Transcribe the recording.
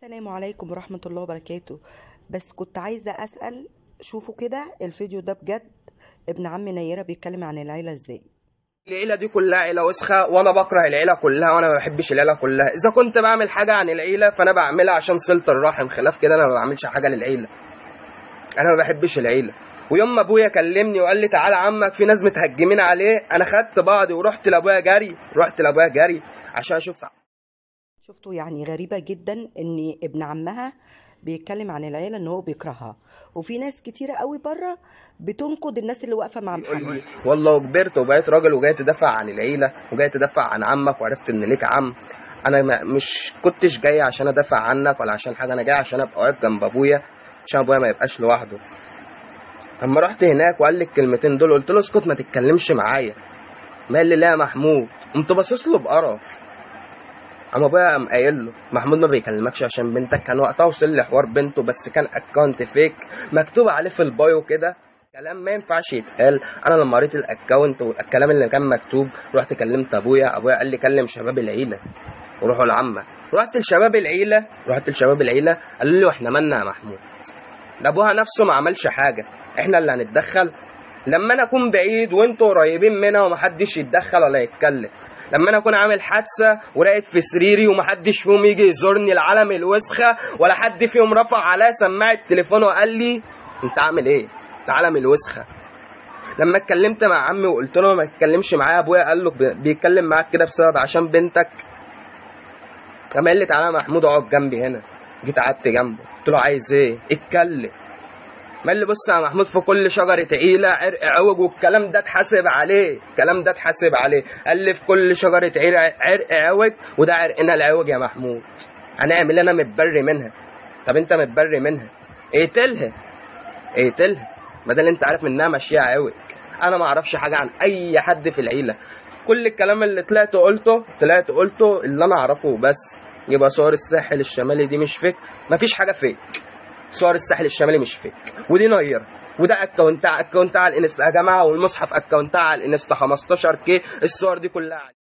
السلام عليكم ورحمة الله وبركاته بس كنت عايزة أسأل شوفوا كده الفيديو ده بجد ابن عم نيرة بيتكلم عن العيلة ازاي العيلة دي كلها عيلة وسخة وأنا بكره العيلة كلها وأنا ما بحبش العيلة كلها، إذا كنت بعمل حاجة عن العيلة فأنا بعملها عشان صلة الرحم، خلاف كده أنا ما بعملش حاجة للعيلة. أنا ما بحبش العيلة، ويوم ما أبويا كلمني وقال لي تعالى عمك في ناس متهجمين عليه، أنا خدت بعضي ورحت لأبويا جري، رحت لأبويا جري عشان أشوف شفتوا يعني غريبة جدا ان ابن عمها بيتكلم عن العيلة ان هو بيكرهها وفي ناس كتيرة قوي بره بتنقد الناس اللي واقفة مع يقول محمد لي والله كبرت وبقيت راجل وجاي تدافع عن العيله وجاي تدافع عن عمك وعرفت ان ليك عم انا ما مش كنتش جاي عشان ادافع عنك ولا عشان حاجه انا جاي عشان ابقى واقف جنب ابويا عشان ابويا ما يبقاش لوحده اما رحت هناك وقال لي الكلمتين دول قلت له اسكت ما تتكلمش معايا ما قال لي لا يا محمود قمت باصص له بقرف اما ابويا قام قايل له محمود ما بيكلمكش عشان بنتك كان وقتها وصل لي حوار بنته بس كان اكونت فيك مكتوب عليه في البايو كده كلام ما ينفعش يتقال انا لما قريت الاكونت والكلام اللي كان مكتوب رحت كلمت ابويا ابويا قال لي كلم شباب العيله وروحوا لعمك رحت لشباب العيله رحت لشباب العيله قالوا لي واحنا مالنا يا محمود ده ابوها نفسه ما عملش حاجه احنا اللي هنتدخل لما انا اكون بعيد وانتوا قريبين منها ومحدش يتدخل ولا يتكلم لما انا اكون عامل حادثه وراقد في سريري ومحدش فيهم يجي يزورني العالم الوسخه ولا حد فيهم رفع عليا سماعه التليفون وقال لي انت عامل ايه العالم الوسخه لما اتكلمت مع عمي وقلت له ما تتكلمش معايا ابويا قال له بي- بيتكلم معاك كده بسبب عشان بنتك قام قال لي تعالى يا محمود اقعد جنبي هنا جيت قعدت جنبه قلت له عايز ايه اتكلم قال لي بص يا محمود في كل شجرة عيلة عرق عوج والكلام ده اتحاسب عليه الكلام ده اتحاسب عليه قال لي في كل شجرة عيلة عرق عوج وده عرقنا العوج يا محمود هنعمل انا متبري منها طب انت متبري منها اقتلها اقتلها بدل انت عارف انها ماشيه عوج انا ما اعرفش حاجه عن اي حد في العيله كل الكلام اللي طلعت قلته طلعت قلته اللي انا اعرفه بس يبقى صور الساحل الشمالي دي مش فيك مفيش حاجه فيك صور الساحل الشمالي مش فيك ودي نيره وده اكونت اكونت على الانستا يا جماعه والمصحف اكونت على الانستا 15 كي الصور دي كلها